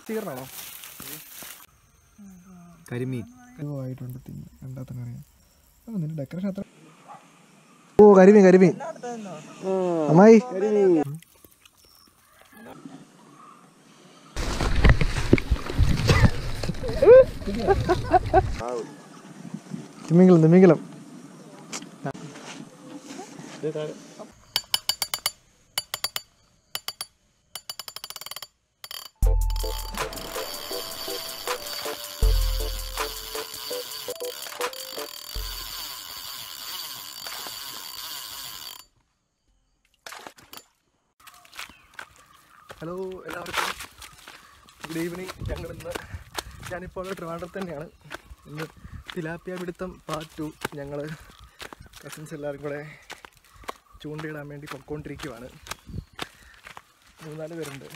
തീർന്നാണോ കരിമീൻ ആയിട്ടുണ്ട് തീ കണ്ടാൽ തന്നെ അറിയാം ആ നിന്റെ ഡെക്കറേഷൻ അത്ര ഓ കരിമീൻ കരിമീൻ അമ്മായി തിമിംഗലം തിമിംഗലം ഹലോ എല്ലാവർക്കും ഗുഡ് ഈവനിങ് ഞങ്ങൾ ഇന്ന് ഞാനിപ്പോൾ ട്രിവാൻഡ്രത്ത് തന്നെയാണ് ഇന്ന് തിലാപ്പിയ പിടുത്തം പാർട്ട് ടു ഞങ്ങൾ കസിൻസ് എല്ലാവരും കൂടെ ചൂണ്ടയിടാൻ വേണ്ടി പൊയ്ക്കൊണ്ടിരിക്കുവാണ് മൂന്നാല് പേരുണ്ട്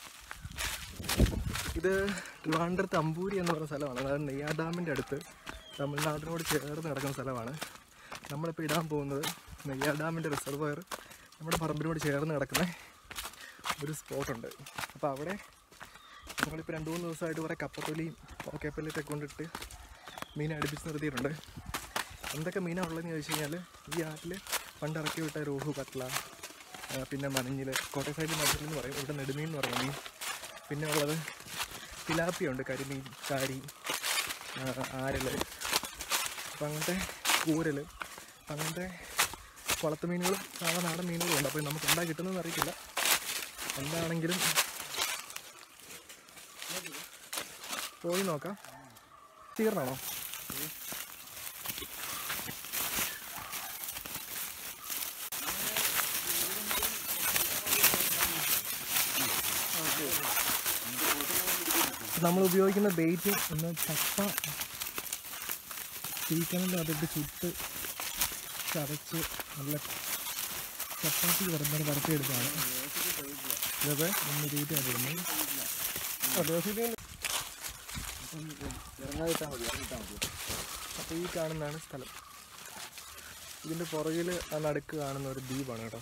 ഇത് ട്രിവാൻഡ്രത്ത് അമ്പൂരി എന്ന് പറയുന്ന സ്ഥലമാണ് അതായത് നെയ്യാർ ഡാമിൻ്റെ അടുത്ത് തമിഴ്നാടിനോട് ചേർന്ന് കിടക്കുന്ന സ്ഥലമാണ് നമ്മളിപ്പോൾ ഇടാൻ പോകുന്നത് നെയ്യാർ ഡാമിൻ്റെ റിസർവയർ നമ്മുടെ പറമ്പിനോട് ചേർന്ന് കിടക്കുന്ന ഒരു സ്പോട്ടുണ്ട് അപ്പോൾ അവിടെ ഞങ്ങളിപ്പോൾ രണ്ട് മൂന്ന് ദിവസമായിട്ട് കുറേ കപ്പത്തൊലിയും ഓക്കേപ്പല്ലൊക്കെ കൊണ്ടിട്ട് മീനെ അടുപ്പിച്ച് നിർത്തിയിട്ടുണ്ട് എന്തൊക്കെ മീനാണ് ഉള്ളതെന്ന് ചോദിച്ചു കഴിഞ്ഞാൽ ഈ ആറ്റിൽ പണ്ട് ഇറക്കി വിട്ട രോഹു കട്ട്ല ആ, പിന്നെ മഞ്ഞിൽ കോട്ടയം സൈഡിൽ മഞ്ഞിൽ എന്ന് പറയും ഇവിടെ നെടുമീൻ എന്ന് പറയുന്ന മീൻ പിന്നെ ഉള്ളത് തിലാപ്പിയുണ്ട് കരിമീൻ കാരി ആരൽ അപ്പം അങ്ങനത്തെ കൂരൽ അങ്ങനത്തെ കുളത്ത് മീനുകളും സാധാരണ നാടൻ മീനുകളും ഉണ്ട് അപ്പോൾ നമുക്ക് എന്താ കിട്ടുന്നതെന്ന് അറിയത്തില്ല എന്താണെങ്കിലും പോയി നോക്കാം തീർന്നാണോ നമ്മൾ ഉപയോഗിക്കുന്ന ബെയ്റ്റ് ഒന്ന് ചപ്പ തീക്കനലിൻ്റെ അതിട്ട് ചുട്ട് ചതച്ച് നല്ല ചപ്പാത്തി വരുന്നത് വരട്ടിയെടുക്കുകയാണ് ഇതൊക്കെ ഒന്ന് രീതിയാണ് ഇടുന്നത് അപ്പോൾ ഈ കാണുന്നതാണ് സ്ഥലം ഇതിൻ്റെ പുറകിൽ ആ നടുക്ക് കാണുന്ന ഒരു ദ്വീപാണ് കേട്ടോ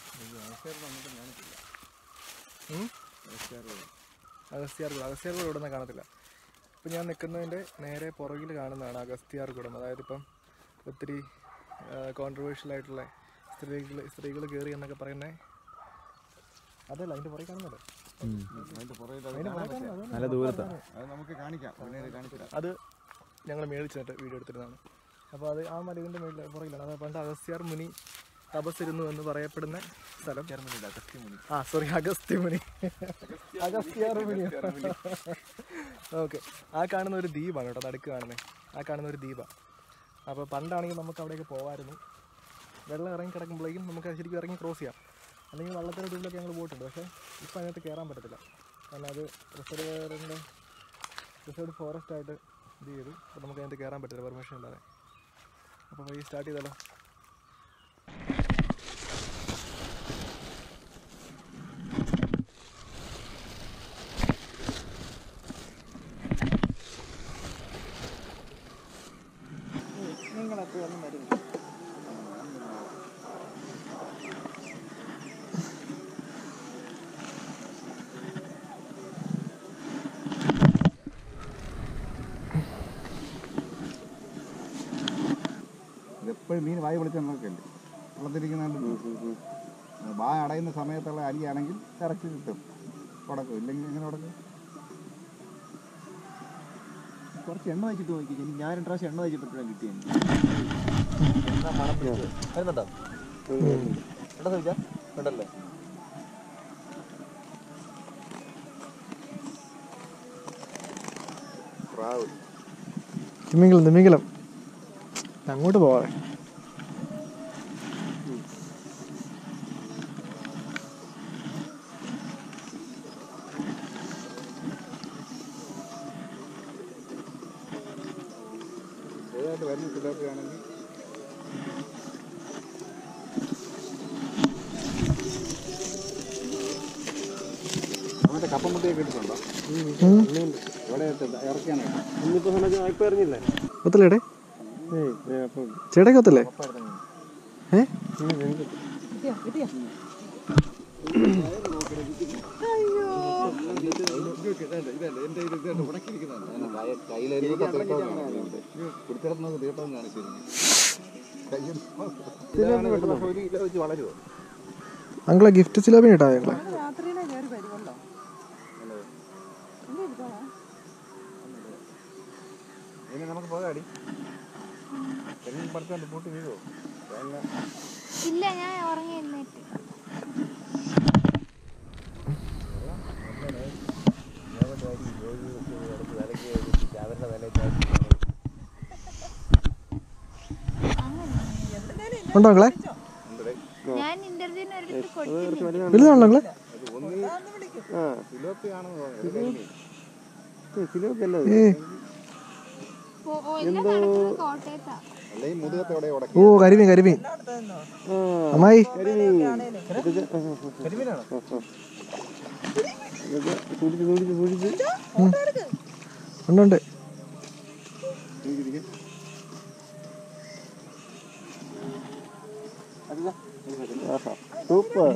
ഉം? അഗസ്ത്യാർകുടം അഗസ്ത്യാർകുടം ഇവിടെ നിന്ന് കാണത്തില്ല ഇപ്പം ഞാൻ നിൽക്കുന്നതിൻ്റെ നേരെ പുറകിൽ കാണുന്നതാണ് അഗസ്ത്യാർകുടം അതായത് ഇപ്പം ഒത്തിരി കോൺട്രവേഴ്ഷ്യൽ ആയിട്ടുള്ള സ്ത്രീകൾ സ്ത്രീകൾ കയറി എന്നൊക്കെ പറയുന്നത് അതല്ല അതിൻ്റെ പുറകിൽ കാണുന്നത് അതിൻ്റെ പുറകിൽ കാണുന്നത് അതല്ല. നല്ല ദൂരത്താണ് അത് നമുക്ക് കാണിക്കാം പിന്നീട് കാണിച്ചില്ല അത് ഞങ്ങൾ മേടിച്ചിട്ട് വീഡിയോ എടുത്തിരുന്നതാണ് അപ്പോൾ അത് ആ മല ഇതിൻ്റെ മേളിൽ പുറകിലാണ് അത് പണ്ട് അഗസ്ത്യാർ മുനി തപസ്സിരുന്നു എന്ന് പറയപ്പെടുന്ന സ്ഥലം അഗസ്ത്യമുനി ആ സോറി അഗസ്ത്യ മുനി അഗസ്ത്യാർ മുനി ഓക്കെ ആ കാണുന്ന ഒരു ദ്വീപാണ് കേട്ടോ നടുക്ക് കാണുന്നത് ആ കാണുന്ന ഒരു ദ്വീപാണ് അപ്പോൾ പണ്ടാണെങ്കിൽ നമുക്ക് അവിടേക്ക് പോകാമായിരുന്നു വെള്ളം ഇറങ്ങി കിടക്കുമ്പോഴേക്കും നമുക്ക് ശരിക്കും ഇറങ്ങി ക്രോസ് ചെയ്യാം അല്ലെങ്കിൽ വള്ളത്തിൻ്റെ ദ്വീപിലൊക്കെ ഞങ്ങൾ പോയിട്ടുണ്ട് പക്ഷേ ഇപ്പം അതിനകത്ത് കയറാൻ പറ്റത്തില്ല കാരണം അത് റിസർവറിൻ്റെ റിസർവ് ഫോറസ്റ്റ് ആയിട്ട് ഇത് ചെയ്തു അപ്പോൾ നമുക്ക് അതിനകത്ത് കയറാൻ പറ്റില്ല പെർമിഷൻ ഇല്ലാതെ അപ്പോൾ വഴി സ്റ്റാർട്ട് ചെയ്താലോ ഇതെപ്പോഴും മീൻ വായി വിളിച്ച് നോക്കല്ലേ വെള്ളത്തിരിക്കുന്നുണ്ട് വാ അടയുന്ന സമയത്തുള്ള അലിയാണെങ്കിൽ കറക്റ്റ് കിട്ടും ഉടക്കും ഇല്ലെങ്കിൽ എങ്ങനെ ഉടക്കും കുറച്ച് എണ്ണ വെച്ചിട്ട് നോക്കി ഞാൻ രണ്ട് പ്രാവശ്യം എണ്ണ വെച്ചപ്പോഴാണ് കിട്ടിയത് വരുന്നുണ്ടോ എണ്ണ ചോദിച്ചാ ഉണ്ടല്ലേ പ്രാവ് തിമിംഗലം തിമിംഗലം അങ്ങോട്ട് പോവാറേ ഏതായിട്ട് വരുന്ന തിലാപ്പിയാണെങ്കിൽ അവൻ്റെ കപ്പമുട്ടിയൊക്കെ ഇട്ടിട്ടുണ്ടോ ഇവിടെ ഇറക്കിയാണ് ഒത്തല്ലേടെ ചേട്ടയ്ക്ക് ഒത്തല്ലേ ഏ എന്റെ ഇത് ഇതുണ്ട് ഉണക്കിയിരിക്കുന്നതാണ് കയ്യിലേക്ക് പിടിച്ചിടത്തുന്നത് തീട്ടം കാണിച്ചിരുന്നു കയ്യിൽ ഒരു കിലോ വെച്ച് വളരുമോ അങ്ങളെ ഗിഫ്റ്റ് ചിലവിന് ഇട്ടാ ഞങ്ങളെ രാത്രിയിലെ കയറി വരുമല്ലോ ഇനി എടുത്തോളാം ഇനി നമുക്ക് പോകാടി തെങ്ങും പറിച്ചോണ്ട് പൂട്ടി വീഴുമോ തേങ്ങ ഇല്ല ഞാൻ ഉറങ്ങി എഴുന്നേറ്റ് ഉണ്ടോ മക്കളെ ഞാൻ ഇന്റർവ്യൂവിന് ഒരിടത്ത് കൊടുത്തില്ല വലുതാണല്ലോ മക്കളെ സിലോപ്പിയാണെന്ന് തോന്നുന്നു ഏ ഓ- ഓ, എല്ലാം നടക്കുന്നത് കോട്ടയത്താ അല്ലെങ്കിൽ മുതുകത്തോടെ ഉടക്കി ഓ കരിമീൻ കരിമീൻ അമ്മായി ഉം. ഉണ്ട് ഉണ്ട് സൂപ്പർ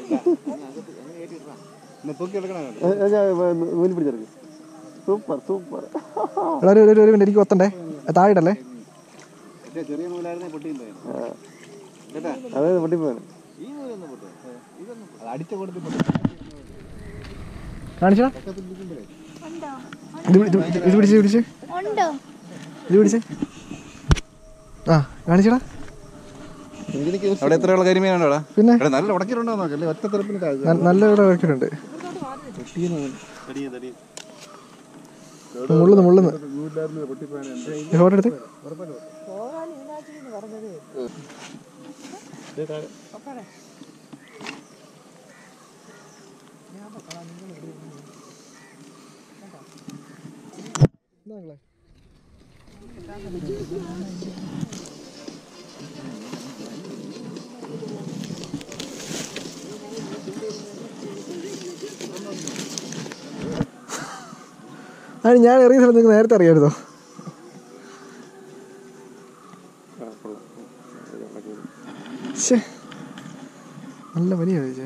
തൂക്കി എടുക്കണം നൂല് പിടിച്ചെടുക്കും സൂപ്പർ സൂപ്പർ എടാ, ഒരു ഒരു- ഒരു മിനിറ്റ് എനിക്ക് ഒത്തണ്ടേ താഴെടല്ലേ ചെറിയ നൂലായിരുന്നേ പൊട്ടിയും പോയത് അതെ പൊട്ടിപ്പോയാണ് ഈ നൂലൊന്നും പൊട്ടും ഇതൊന്നും അത് അടിച്ച കൊടുത്ത് കാണിച്ചാ ഉണ്ടോ ഇത് പിടി- ഇത് പിടി- ഇത് പിടിച്ച് പിടിച്ച് ഉണ്ടോ ഇത് പിടിച്ച് ആ കാണിച്ചടാ അവിടെ എത്രയുള്ള കരിമീനാണോ അവിടെ പിന്നെ എടാ നല്ല ഉടക്കിയിട്ടുണ്ടോ നോക്കല്ലേ ഒറ്റ തെരപ്പിന് ന- നല്ല ഇവിടെ വെക്കുന്നുണ്ട് മുള്ളുന്നു മുള്ളുന്നു ഈ ഫോട്ടോ എടുത്ത് പോകാൻ ഈനാച്ചിന്ന് പറഞ്ഞതേ ഒപ്പനെ അതിന് ഞാൻ ഇറങ്ങിയ സ്ഥലത്ത് നിങ്ങൾക്ക് നേരത്തെ അറിയാമായിരുന്നോ ശ്ശേ. നല്ല പനിയാ ചോദിച്ചേ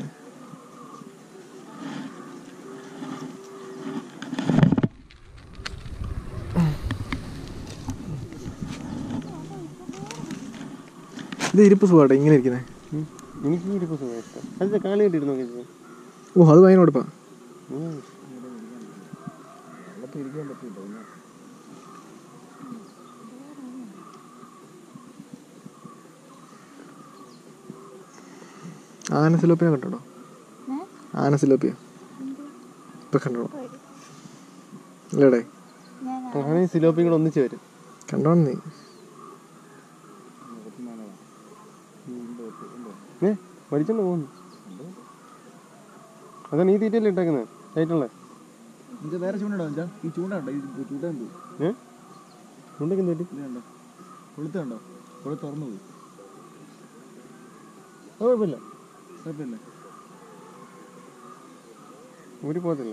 ഇത് ഇരിപ്പ് സുഖാട്ടോ ഇങ്ങനെ ഇരിക്കുന്നത് എനിക്ക് ഇരിപ്പ് സുഖം ഇഷ്ടം അതിന്റെ കാലി കെട്ടിട്ട് നോക്കി ഓ അത് ഭയങ്കര ഉടുപ്പാ ആനസിലോപ്പിയ കണ്ടോ ഏ? ആനസിലോപ്പിയ ഇപ്പൊ കണ്ടോ ഇല്ലടേ ഞാൻ അങ്ങനെ സിലോപ്പിയും കൂടെ ഒന്നിച്ച് വരും കണ്ടോ നീ ഏ വലിച്ചോണ്ട് പോകുന്നു അതാണ് ഈ തീറ്റയല്ലേ ഇട്ടേക്കുന്നത് ലൈറ്റുള്ളേ ഇത് വേറെ ചൂണ്ടോ ഈ ചൂണ്ട ഉണ്ടോ ഈ ചൂണ്ട ഉണ്ട് ഏ ഉണ്ടെങ്കിൽ തെറ്റി ഇതുണ്ടോ കൊളുത്തുണ്ടോ കൊളുത്ത് തുറന്നു പോയി അത് കുഴപ്പമില്ല കുഴപ്പമില്ല ഊരി പോകത്തില്ല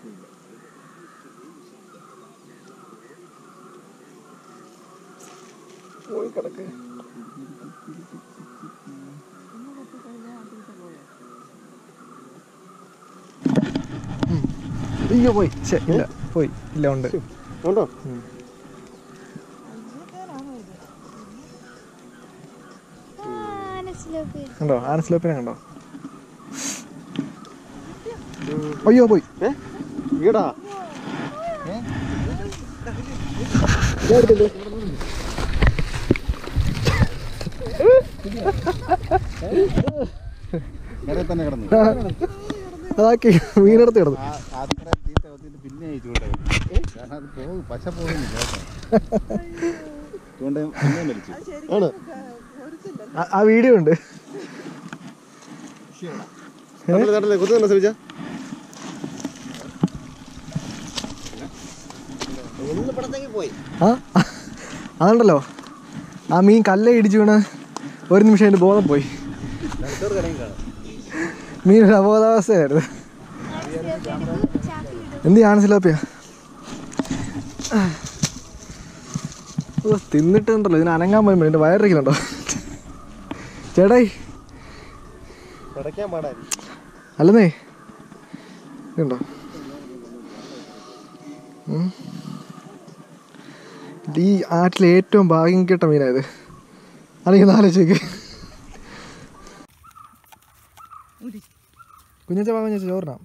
പോയി കിടക്ക് അയ്യോ പോയി ശ്ശെ, ഇല്ല പോയി ഇല്ല ഉണ്ട് ഉണ്ടോ മനസ്സിലാക്കി കണ്ടോ ആനസിലോപ്പിനെ കണ്ടോ അയ്യോ പോയി ഏ ഈടാ കരയിൽ തന്നെ കിടന്നു അതാക്കി മീനെടുത്ത് കിടന്നു ആ അത്ര തീറ്റ ഒത്തിട്ട് പിന്നെ ഈ ചൂണ്ട കാരണം അത് പോകും പശ പോകുന്നില്ല കേട്ടോ ചൂണ്ട പിന്നെ വലിച്ചു ആണ് ആ- ആ വീഡിയോ ഉണ്ട് തട്ടല്ലേ തട്ടല്ലേ കുത്തു തന്നെ ശ്രമിച്ച ആ അതുണ്ടല്ലോ ആ മീൻ കല്ല ഇടിച്ചു വീണ് ഒരു നിമിഷം അതിന്റെ ബോധം പോയി മീൻ ഒരു അബോധാവസ്ഥയായിരുന്നു ചാക്കി ഇടും എന്ത് ആനസിലോപ്പിയ ഓ തിന്നിട്ടുണ്ടല്ലോ ഇതിന് അനങ്ങാൻ പോയി എന്റെ വയറിരിക്കുന്നുണ്ടോ ചേട്ടായി കിടക്കാൻ പാടായിരുന്നു അല്ലെന്നേ ഇതുണ്ടോ ഉം. ഇത് ഈ ആറ്റിലെ ഏറ്റവും ഭാഗ്യം കേട്ട മീനായത് അല്ലെങ്കിൽ നാലോചിക്ക് കുഞ്ഞച്ച ഭാഗം ചോദിച്ചു ചോറിനാ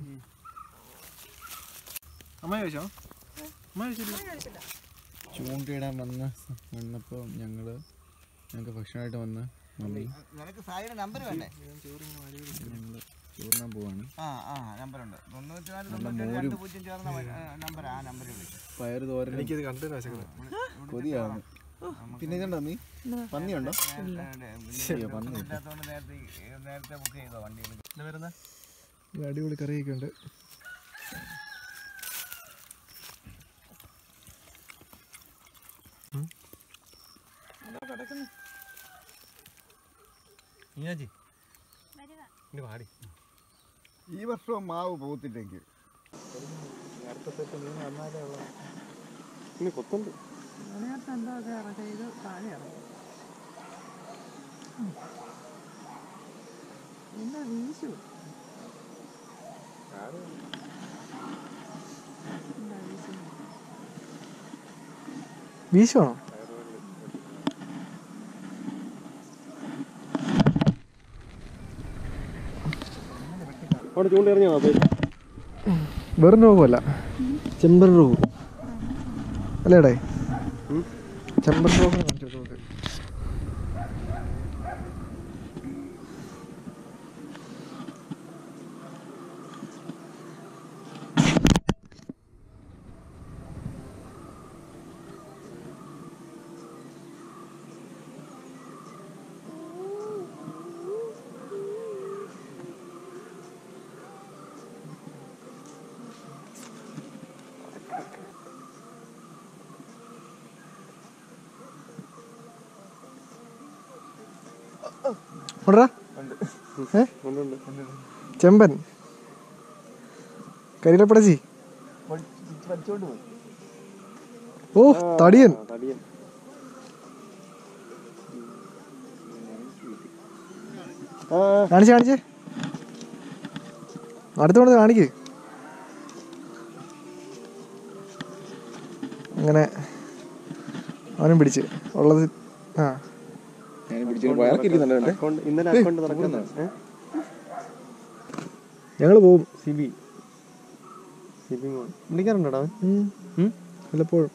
അമ്മ ചോദിച്ചോ അമ്മ ചോദിച്ചില്ല ചൂണ്ടയിടാൻ വന്ന വന്നപ്പോൾ ഞങ്ങള് ഞങ്ങൾക്ക് ഭക്ഷണമായിട്ട് വന്ന മമ്മി നിനക്ക് സായിയുടെ നമ്പർ വേണ്ടേ ഞങ്ങള് ചോറിനാൻ പോവാണ് ആ ആ നമ്പറുണ്ട് തൊണ്ണൂറ്റി നാല് തൊണ്ണൂറ്റി രണ്ട് പൂജ്യം ചേർന്ന നമ്പർ ആ നമ്പറിൽ വിളിക്കും പയറ് തോരൻ എനിക്കിത് കണ്ടു വിശക്കുന്നത് കൊതിയാണ് പിന്നെ ഇതുണ്ടോ നീ പന്നിയുണ്ടോ ശരിയോ പന്നി ഇല്ലാത്തതുകൊണ്ട് നേരത്തെ നേരത്തെ ബുക്ക് ചെയ്തോ വണ്ടിയിൽ ഇത് അടിപൊളി കറിയൊക്കെ ഉണ്ട് ഈ വർഷവും മാവ് പോത്തില്ലെങ്കിൽ അതിനകത്ത് എന്തോ ഒക്കെ ഇറക്കി ഇത് താഴെ ഇറങ്ങി എന്താ വീശു എന്താ വീശുന്നത് വീശുവാണോ അവിടെ ചൂണ്ടിറങ്ങിയോ വെറും രോഗമല്ല ചെമ്പൻ രോഗം അല്ലേടേ ചെമ്പൻ രോഗം കാണിച്ചു കൊടുത്തത്. ഉണ്ടെടാ? ഏ? ചെമ്പൻ കരിയിലപ്പടച്ചി വലിച്ചോണ്ട് പോയി ഓ തടിയൻ കാണിച്ച് കാണിച്ച് അടുത്ത് കൊണ്ട് കാണിക്ക് അങ്ങനെ അവനും പിടിച്ച് ഉള്ളത് ആ ഞാൻ പിടിച്ചു വയറക്കിരിക്കുന്നുണ്ട് ഇന്നലെ അക്കൗണ്ട് തുറക്കുന്നത് ഞങ്ങൾ പോവും സിബി സിബി വിളിക്കാറുണ്ടോ അവൻ ഉം. വല്ലപ്പോഴും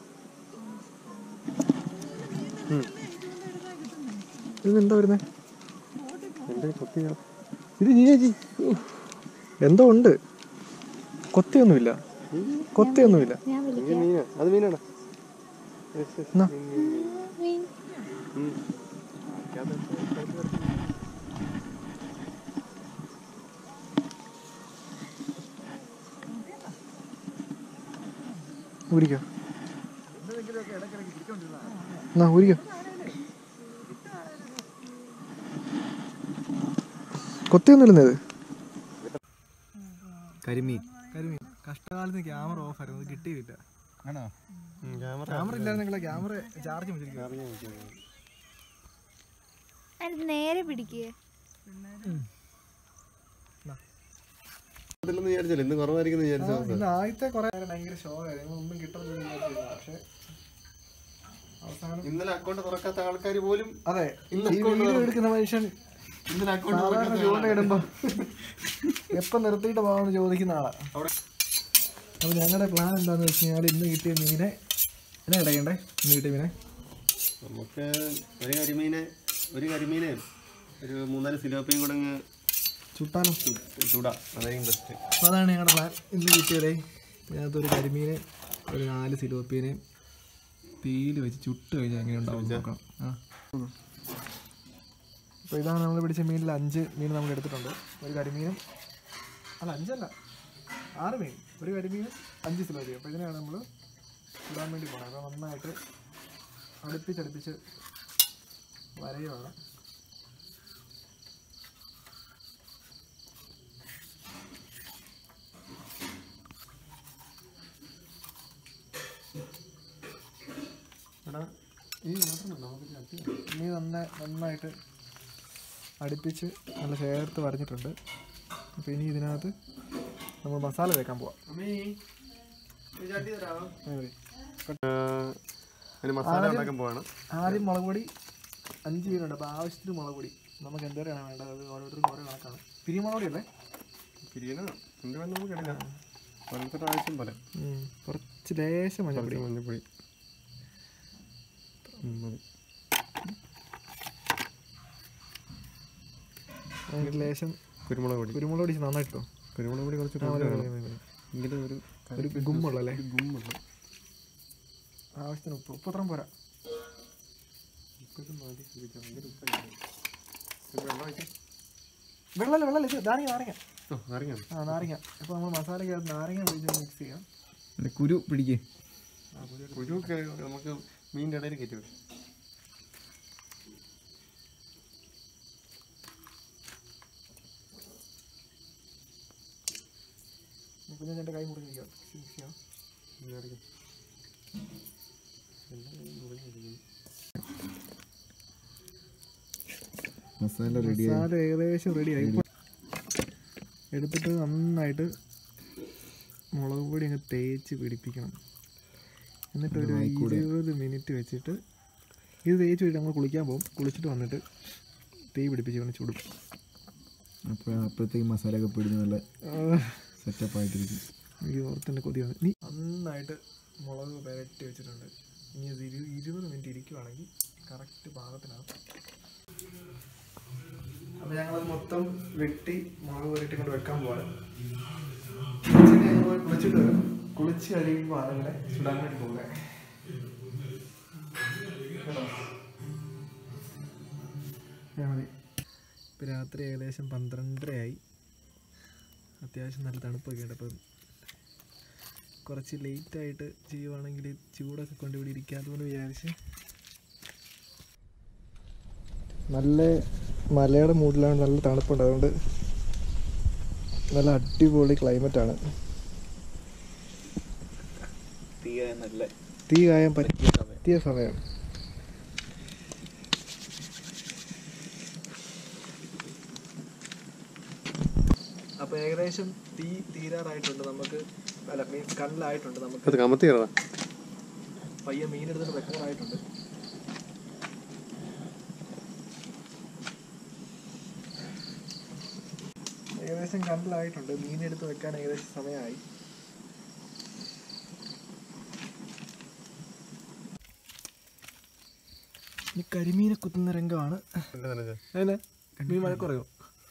ഇത് എന്താ വരുന്നേ എൻ്റെ കൊത്തി ഇത് നീ ചേച്ചി എന്തോ ഉണ്ട് കൊത്തിയൊന്നുമില്ല കൊത്തിയൊന്നുമില്ല ഞാൻ വിളിക്കാം മീനാ അത് മീനാണ് എന്നാ? മീൻ ഊരിക്കോ എന്നാ ഊരിക്കോ കൊത്തിയൊന്നുമില്ലെന്നത് കരിമീൻ കരിമീൻ കഷ്ടകാലത്ത് ക്യാമറ ഓഫ് ആയിരുന്നു അത് കിട്ടിയില്ല ആണോ ക്യാമറ ഇല്ലാതെ നിങ്ങളെ ക്യാമറ ചാർജ് വെച്ചിരിക്കുക അത് നേരെ പിടിക്കുക അതില്ലെന്ന് വിചാരിച്ചല്ലോ ഇന്ന് കുറവായിരിക്കും വിചാരിച്ചോ ഇന്ന് ആദ്യത്തെ കുറെ ഭയങ്കര ഷോ ആയിരുന്നു ഒന്നും കിട്ടുന്നില്ല പക്ഷെ അവസാനം ഇന്നലെ അക്കൗണ്ട് തുറക്കാത്ത ആൾക്കാർ പോലും അതെ ഇന്ന് ഈ വീഡിയോ എടുക്കുന്ന മനുഷ്യൻ ഇന്നലെ അക്കൗണ്ട് സാധാരണ ചൂണ്ട ഇടുമ്പോ എപ്പം നിർത്തിയിട്ട് പോകാമെന്ന് ചോദിക്കുന്ന ആളാ അപ്പൊ ഞങ്ങളുടെ പ്ലാൻ എന്താന്ന് വെച്ച് കഴിഞ്ഞാൽ ഇന്ന് കിട്ടിയ മീനെ എന്നാ ഇടയണ്ടേ ഇന്ന് കിട്ടിയ മീനെ നമുക്ക് ഒരു കരിമീനെ ഒരു കരിമീനെ ഒരു മൂന്നാല് സിലോപ്പിയും കൂടെ അങ്ങ് ചുട്ടാലോ ചൂടാ അതായിരിക്കും ബെസ്റ്റ് അപ്പോൾ അതാണ് ഞങ്ങളുടെ പ്ലാൻ ഇന്ന് കിട്ടിയതേ ഇതിനകത്ത് ഒരു കരിമീനെ ഒരു നാല് സിലോപ്പീനെ തീയിൽ വെച്ച് ചുട്ട് കഴിഞ്ഞാൽ എങ്ങനെ ഉണ്ടാവും നോക്കണം ആ അപ്പോൾ ഇതാണ് നമ്മൾ പിടിച്ച മീനിൽ അഞ്ച് മീൻ നമ്മൾ എടുത്തിട്ടുണ്ട് ഒരു കരിമീനും അല്ല അഞ്ചല്ല ആറ് മീൻ ഒരു കരിമീനും അഞ്ച് സിലോപ്പിയും അപ്പോൾ ഇതിനെയാണ് നമ്മൾ ഇടാൻ വേണ്ടി പോകുന്നത് അപ്പോൾ നന്നായിട്ട് അടുപ്പിച്ചടുപ്പിച്ച് വരയുവാണ് ഇവിടെ ഈ മീൻ നന്നായി നന്നായിട്ട് അടുപ്പിച്ച് നല്ല ചേർത്ത് വരഞ്ഞിട്ടുണ്ട് അപ്പോൾ ഇനി ഇതിനകത്ത് നമ്മൾ മസാല തേക്കാൻ പോവാം അതിന് മസാല ഉണ്ടാക്കാൻ പോവാണ് ആദ്യം മുളക് പൊടി അഞ്ച് പേരുണ്ട് അപ്പോൾ ആവശ്യത്തിന് മുളക് പൊടി നമുക്ക് എന്തോരാണ് വേണ്ടത് അത് ഓരോരുത്തർക്കും ഓരോ കണക്കാണ് പിരിമുളക് പൊടി അല്ലേ പിരിയണ എന്ത് വേണം നമുക്ക് ഇടില്ല ഓരോരുത്തരുടെ ആവശ്യം പോലെ കുറച്ച് ലേശം മഞ്ഞപ്പൊടി കുറച്ച് മഞ്ഞപ്പൊടി ഉം, മതി അതിന് ലേശം കുരുമുളക് പൊടി കുരുമുളക് പൊടി നന്നായിട്ടോ കുരുമുളക് പൊടി കുറച്ച് ആ, മതി, കൂടുതൽ മതി, വേണം. മതി, മതി. എങ്കിലും ഒരു ഒരു ഗുമ്മുള്ളല്ലേ ഒരു ഗുമ്മുള്ള ആവശ്യത്തിന് ഉപ്പ് ഉപ്പ് അത്രയും പോരാ ഉപ്പൊക്കെ മതി ഇത് ഭയങ്കര ഉപ്പായി. ഇത് വെള്ളം ഒഴിക്കാം വെള്ളമല്ല വെള്ളമല്ല ഇത് നാരങ്ങ നാരങ്ങ ഓ നാരങ്ങ ആ നാരങ്ങ അപ്പോൾ നമ്മൾ മസാലയ്ക്കകത്ത് നാരങ്ങ ഒഴിച്ച് മിക്സ് ചെയ്യാം കുരു പിടിക്കേ കുരുവൊക്കെ നമുക്ക് മീനിൻ്റെ ഇടയിൽ കയറ്റി വെക്കും പിന്നെ എൻ്റെ കൈ മുറിഞ്ഞിരിക്കാം മിക്സ് ചെയ്യാം ഇതായിരിക്കും. എല്ലാം മുറിഞ്ഞിരിക്കുന്നു. മസാല റെഡി മസാല ഏകദേശം റെഡി ആയി എടുത്തിട്ട് നന്നായിട്ട് മുളക് പൊടി അങ്ങ് തേച്ച് പിടിപ്പിക്കണം എന്നിട്ട് ഒരു ഇരുപത് മിനിറ്റ് വെച്ചിട്ട് ഇത് തേച്ച് വെച്ചിട്ട് നമ്മൾ കുളിക്കാൻ പോകും കുളിച്ചിട്ട് വന്നിട്ട് തീ പിടിപ്പിച്ച് കൊണ്ട് ചുടും അപ്പോൾ അപ്പോഴത്തേക്ക് മസാല ഒക്കെ പിടിച്ച് നല്ല സെറ്റപ്പ് ആയിട്ടിരിക്കും എനിക്ക് ഓർത്തിൻ്റെ കൊതി വന്നു നീ നന്നായിട്ട് മുളക് പുരട്ടി വെച്ചിട്ടുണ്ട് ഇനി അത് ഇരു ഇരുപത് മിനിറ്റ് ഇരിക്കുവാണെങ്കിൽ കറക്റ്റ് പാകത്തിനാവും അപ്പോൾ ഞങ്ങളത് മൊത്തം വെട്ടി മുളക് പുരട്ടി കൊണ്ട് വെക്കാൻ പോവാണ് കുളിച്ചിട്ട് ഞങ്ങൾ കുളിച്ചിട്ട് വരും കുളിച്ച് കഴിയുമ്പോൾ അതങ്ങനെ ചുടാൻ വേണ്ടി പോകുന്നത് മതി ഇപ്പം രാത്രി ഏകദേശം പന്ത്രണ്ടരയായി അത്യാവശ്യം നല്ല തണുപ്പൊക്കെ ഉണ്ട് അപ്പം കുറച്ച് ലേറ്റായിട്ട് ചെയ്യുവാണെങ്കിൽ ചൂടൊക്കെ കൊണ്ട് ഇവിടെ ഇരിക്കാത്തതുകൊണ്ട് വിചാരിച്ച് നല്ല മലയുടെ മൂഡിലാണ് നല്ല തണുപ്പുണ്ട് അതുകൊണ്ട് നല്ല അടിപൊളി ക്ലൈമറ്റാണ് നല്ല തീ കായാൻ പറ്റിയ സമയം അപ്പോൾ ഏകദേശം തീ തീരാറായിട്ടുണ്ട് നമുക്ക് അല്ല മീൻസ് കണ്ണിലായിട്ടുണ്ട് നമുക്ക് അത് കമത്തി കയറാം പയ്യെ മീനെടുത്തിട്ട് വെക്കാറായിട്ടുണ്ട് ഏകദേശം കണ്ണിലായിട്ടുണ്ട് മീനെടുത്ത് വെക്കാൻ ഏകദേശം സമയമായി ഈ കരിമീനെ കുത്തുന്ന രംഗമാണ് അതിനെ മീൻ മഴ കുറയോ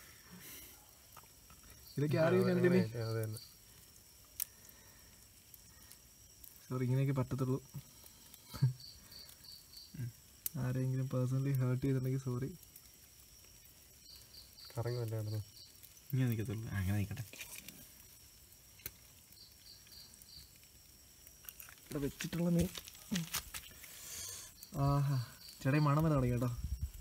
ഇതൊക്കെ ആരെയും കണ്ടില്ലേ അതെ തന്നെ സോറി ഇങ്ങനെയൊക്കെ പറ്റത്തുള്ളൂ ആരെങ്കിലും പേഴ്സണലി ഹേർട്ട് ചെയ്തിട്ടുണ്ടെങ്കിൽ സോറി കറങ്ങി വല്ലായിരുന്നു ഇങ്ങനെ നിൽക്കത്തുള്ളൂ അങ്ങനെ നിൽക്കട്ടെ ഇവിടെ വെച്ചിട്ടുള്ള മീൻ ആഹാ ചേട്ടാ ഈ മണം വരെ തുടങ്ങി കേട്ടോ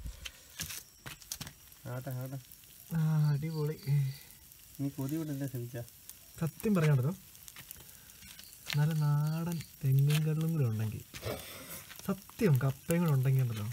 ആട്ടെ ആട്ടെ ആ അടിപൊളി നീ കൊതി വിടല്ലേ ശ്രമിച്ച സത്യം പറഞ്ഞോ നല്ല നാടൻ തെങ്ങും കള്ളും കൂടെ ഉണ്ടെങ്കിൽ സത്യം കപ്പയും കൂടെ ഉണ്ടെങ്കിൽ ഉണ്ടല്ലോ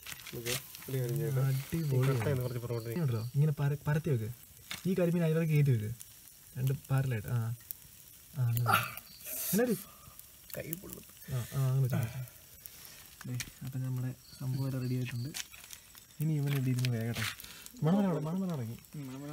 അടിപൊളി കുറച്ച് പുറകോട്ട് ഉണ്ടല്ലോ ഇങ്ങനെ പര പരത്തി വെക്ക് ഈ കരിമീൻ അതിലേക്ക് കയറ്റി വെക്ക് രണ്ട് പാരലായിട്ട് ആ ആ അങ്ങനെ എന്നാടി കൈ പൊള്ളും ആ ആ അങ്ങനെ വെച്ചാൽ അപ്പം നമ്മുടെ സംഭവം റെഡി ആയിട്ടുണ്ട് ഇനി ഇവൻ ഇവിടെ ഇരുന്ന് വേഗട്ടെ മണം വരെ മണം വരെ തുടങ്ങി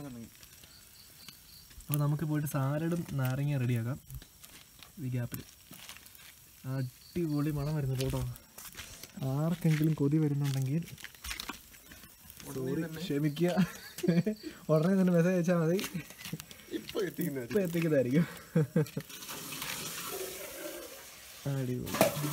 അപ്പോൾ നമുക്ക് പോയിട്ട് സാലഡും നാരങ്ങ റെഡിയാക്കാം ഈ ഗ്യാപ്പിൽ അടിപൊളി മണം വരുന്നുണ്ട് കേട്ടോ ആർക്കെങ്കിലും കൊതി വരുന്നുണ്ടെങ്കിൽ സോറി ക്ഷമിക്കുക ഉടനെ തന്നെ മെസ്സേജ് അയച്ചാൽ മതി ഇപ്പൊ എത്തിക്കുന്നത് ഇപ്പം എത്തിക്കുന്നതായിരിക്കും അടിപൊളി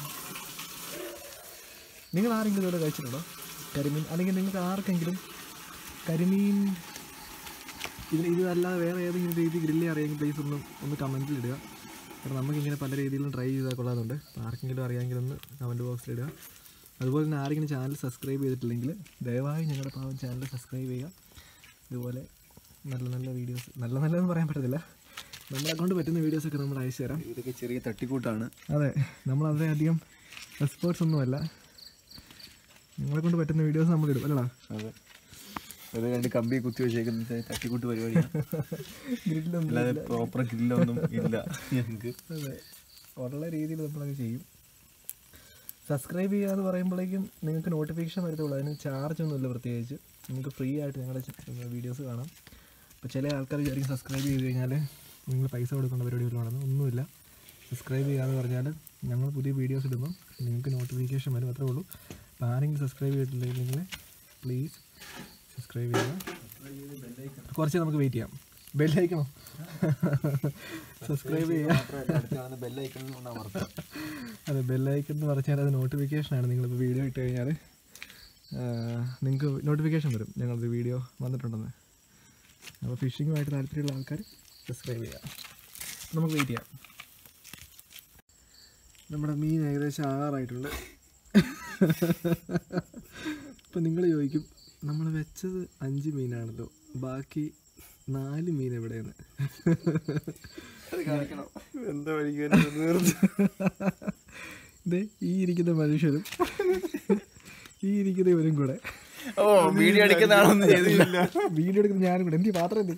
നിങ്ങൾ ആരെങ്കിലും ഇവിടെ കഴിച്ചിട്ടുണ്ടോ കരിമീൻ അല്ലെങ്കിൽ നിങ്ങൾക്ക് ആർക്കെങ്കിലും കരിമീൻ ഇത് ഇതല്ലാതെ വേറെ ഏതെങ്കിലും രീതി ഗ്രില്ല് അറിയാമെങ്കിൽ പ്ലീസ് ഒന്ന് ഒന്ന് കമൻറ്റിൽ ഇടുക കാരണം നമുക്കിങ്ങനെ പല രീതിയിലും ട്രൈ ചെയ്താൽ കൊള്ളാറുണ്ട് അപ്പോൾ ആർക്കെങ്കിലും അറിയാമെങ്കിൽ ഒന്ന് കമൻറ്റ് ബോക്സിൽ ഇടുക അതുപോലെ തന്നെ ആരെങ്കിലും ചാനൽ സബ്സ്ക്രൈബ് ചെയ്തിട്ടില്ലെങ്കിൽ ദയവായി ഞങ്ങളുടെ പാവം ചാനൽ സബ്സ്ക്രൈബ് ചെയ്യുക ഇതുപോലെ നല്ല നല്ല വീഡിയോസ് നല്ല നല്ലതെന്ന് പറയാൻ പറ്റത്തില്ല നമ്മളെ കൊണ്ട് പറ്റുന്ന വീഡിയോസൊക്കെ നമ്മൾ അയച്ചു തരാം ഇതൊക്കെ ചെറിയ തട്ടിക്കൂട്ടാണ് അതെ നമ്മൾ അധികം എക്സ്പേർട്സ് ഒന്നുമല്ല നിങ്ങളെ കൊണ്ട് പറ്റുന്ന വീഡിയോസ് നമ്മൾ ഇടും അല്ലടാ അതെ അത് രണ്ട് കമ്പി കുത്തി വെച്ചേക്കുന്ന തട്ടിക്കൂട്ട് പരിപാടിയാണ് ഗ്രില്ലൊന്നും അല്ലാതെ പ്രോപ്പർ ഗ്രില്ലൊന്നും ഇല്ല ഞങ്ങൾക്ക് അതെ ഉള്ള രീതിയിൽ നമ്മളങ്ങ് ചെയ്യും സബ്സ്ക്രൈബ് ചെയ്യുക എന്ന് പറയുമ്പോഴേക്കും നിങ്ങൾക്ക് നോട്ടിഫിക്കേഷൻ വരത്തുള്ളൂ അതിന് ചാർജ് ഒന്നുമില്ല പ്രത്യേകിച്ച് നിങ്ങൾക്ക് ഫ്രീ ആയിട്ട് ഞങ്ങളുടെ വീഡിയോസ് കാണാം അപ്പോൾ ചില ആൾക്കാർ വിചാരിക്കും സബ്സ്ക്രൈബ് ചെയ്ത് കഴിഞ്ഞാൽ നിങ്ങൾ പൈസ കൊടുക്കേണ്ട പരിപാടി വല്ലതും ഒന്നുമില്ല സബ്സ്ക്രൈബ് ചെയ്യുക എന്ന് പറഞ്ഞാൽ ഞങ്ങൾ പുതിയ വീഡിയോസ് ഇടുമ്പോൾ നിങ്ങൾക്ക് നോട്ടിഫിക്കേഷൻ വരും അത്രേ ഉള്ളൂ അപ്പോൾ ആരെങ്കിലും സബ്സ്ക്രൈബ് ചെയ്തിട്ടില്ലെങ്കിൽ പ്ലീസ് സബ്സ്ക്രൈബ് ചെയ്യുക കുറച്ച് നമുക്ക് വെയിറ്റ് ചെയ്യാം ബെല്ലൈക്കണോ സബ്സ്ക്രൈബ് ചെയ്യുക അതെ ബെല്ലൈക്കൺ എന്ന് പറഞ്ഞാൽ അത് നോട്ടിഫിക്കേഷനാണ് നിങ്ങളിപ്പോൾ വീഡിയോ ഇട്ട് കഴിഞ്ഞാൽ നിങ്ങൾക്ക് നോട്ടിഫിക്കേഷൻ വരും ഞങ്ങളൊരു വീഡിയോ വന്നിട്ടുണ്ടെന്ന് അപ്പോൾ ഫിഷിങ്ങുമായിട്ട് താല്പര്യമുള്ള ആൾക്കാർ സബ്സ്ക്രൈബ് ചെയ്യുക നമുക്ക് വെയിറ്റ് ചെയ്യാം നമ്മുടെ മീൻ ഏകദേശം ആറായിട്ടുണ്ട് ഇപ്പം നിങ്ങൾ ചോദിക്കും നമ്മൾ വെച്ചത് അഞ്ച് മീനാണല്ലോ ബാക്കി നാല് മീൻ എവിടെയെന്ന് എന്താ ഇതേ ഈ ഇരിക്കുന്ന മനുഷ്യരും ഈ ഇരിക്കുന്ന ഇവരും കൂടെ ഓ വീഡിയോ എടുക്കുന്നതാണൊന്നും ചെയ്തില്ല വീഡിയോ എടുക്കുന്ന ഞാനും കൂടെ എന്തി പാത്രം എന്തി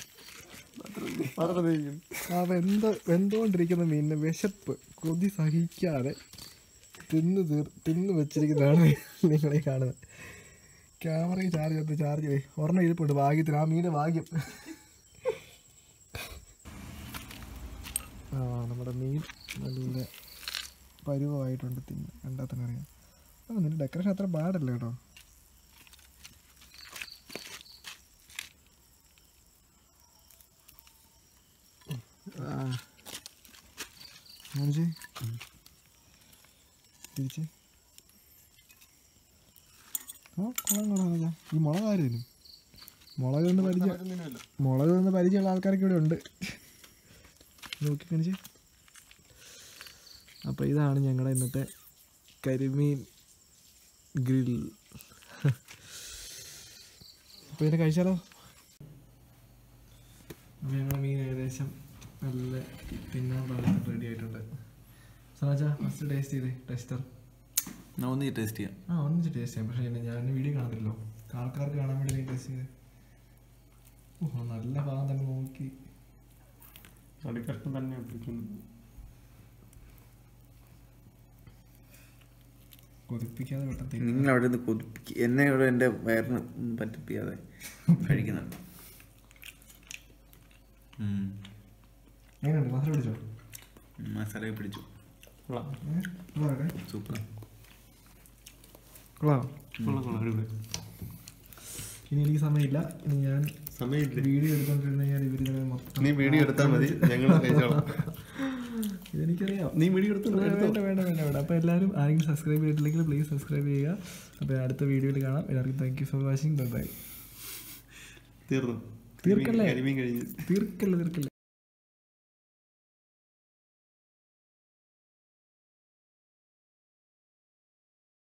ആ വെന്ത വെന്തുകൊണ്ടിരിക്കുന്ന മീനിന് വിശപ്പ് കൊതി സഹിക്കാതെ തിന്ന് തീർ തിന്ന് വെച്ചിരിക്കുന്നതാണ് നിങ്ങളെ കാണുന്നത് ക്യാമറയിൽ ചാർജ് ചെയ്ത് ചാർജ് ചെയ്ത് ഒരെണ്ണം ഇരിപ്പുണ്ട് ഭാഗ്യത്തിന് ആ മീനെ ഭാഗ്യം ആ നമ്മുടെ മീൻ നല്ല പരുവമായിട്ടുണ്ട് തിന്ന് കണ്ടാൽ തന്നെ അറിയാം ആ നിന്റെ ഡെക്കറേഷൻ അത്ര പാടല്ല കേട്ടോ ആ കാണിച്ചേ തിരിച്ച് ആ കൊള്ളാം കൊള്ളാം രാജാ ഈ മുളക് ആരും മുളക് കൊണ്ട് പരിചയം മുളക് കൊണ്ട് പരിചയമുള്ള ആൾക്കാരൊക്കെ ഇവിടെ ഉണ്ട് നോക്കി കാണിച്ച് അപ്പോൾ ഇതാണ് ഞങ്ങളുടെ ഇന്നത്തെ കരിമീൻ ഗ്രിൽ അപ്പോൾ ഇതിനെ കഴിച്ചാലോ അപ്പോൾ ഞങ്ങളുടെ മീൻ ഏകദേശം നല്ല തിന്നാൻ പാകത്തിന് റെഡി ആയിട്ടുണ്ട് സനാജ ഫസ്റ്റ് ടേസ്റ്റ് ചെയ്തേ ടെസ്റ്റർ ഞാൻ ഒന്ന് ടേസ്റ്റ് ചെയ്യാം ആ ഒന്നിച്ച് ടേസ്റ്റ് ചെയ്യാം പക്ഷേ എന്നെ ഞാൻ വീഡിയോ കാണത്തില്ലോ ആൾക്കാർക്ക് കാണാൻ വേണ്ടി നീ ടേസ്റ്റ് ചെയ്തേ ഓ നല്ല ഭാഗം തന്നെ നോക്കി അടിക്കഷ്ടം തന്നെ പിടിക്കുന്നു കൊതിപ്പിക്കാതെ പെട്ടെന്ന് നിങ്ങൾ അവിടെ നിന്ന് കൊതിപ്പിക്ക് എന്നെ ഇവിടെ എൻ്റെ വയറിന് ഒന്നും പറ്റിപ്പിക്കാതെ കഴിക്കുന്നുണ്ട് ഉം. എങ്ങനെയുണ്ട് മസാല പിടിച്ചോ മസാലയൊക്കെ പിടിച്ചു ഏ? കൊള്ളാമല്ലേ? സൂപ്പർ കൊള്ളാമോ കൊള്ളാം കൊള്ളാം അടിപൊളി ഇനി എനിക്ക് സമയമില്ല ഇനി ഞാൻ സമയമില്ല വീഡിയോ എടുത്തോണ്ടിരുന്ന കഴിഞ്ഞാൽ ഇവരിങ്ങനെ മൊത്തം നീ വീഡിയോ എടുത്താൽ മതി ഞങ്ങൾ കഴിച്ചോളാം ഇതെനിക്കറിയാം നീ വീഡിയോ എടുത്തു വേണ്ട വേണ്ട വേണ്ട വേണ്ട വേണ്ട അപ്പോൾ എല്ലാവരും ആരെങ്കിലും സബ്സ്ക്രൈബ് ചെയ്തിട്ടില്ലെങ്കിൽ പ്ലീസ് സബ്സ്ക്രൈബ് ചെയ്യുക അപ്പോൾ അടുത്ത വീഡിയോയിൽ കാണാം എല്ലാവർക്കും thank you for watching bye തീർന്നു തീർക്കല്ലേ? കരിമീൻ കഴിഞ്ഞ് തീർക്കല്ലേ തീർക്കല്ലേ